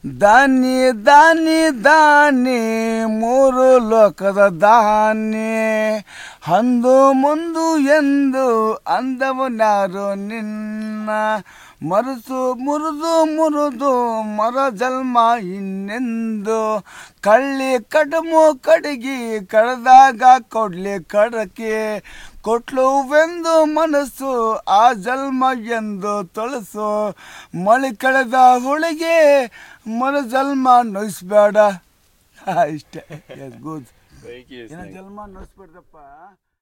ದಾನಿ ದಾನಿ ದಾನಿ ಮೂರು ಲೋಕದ ದಾನಿ ಅಂದು ಮುಂದು ಎಂದು ಅಂದವನ್ಯಾರು ನಿನ್ನ ಮರೆತು ಮುರಿದು ಮುರಿದು ಮರ ಜನ್ಮ ಇನ್ನೆಂದು ಕಳ್ಳಿ ಕಡಮು ಕಡಗಿ ಕಡ್ದಾಗ ಕೊಡ್ಲಿ ಕಡಕೆ ಕೊಟ್ಲುವೆಂದು ಮನಸ್ಸು ಆ ಜನ್ಮ ಎಂದು ತೊಳಸು ಮಳೆ ಕಳೆದ ಹುಳಿಗೆ ಮರ ಜನ್ಮ ನೋಯಿಸ್ಬೇಡ ಇಷ್ಟೇ ಗುಡ್ Thank you. ಜನ್ಮ ನೋಯಿಸ್ಬೇಡ್ದಪ್ಪ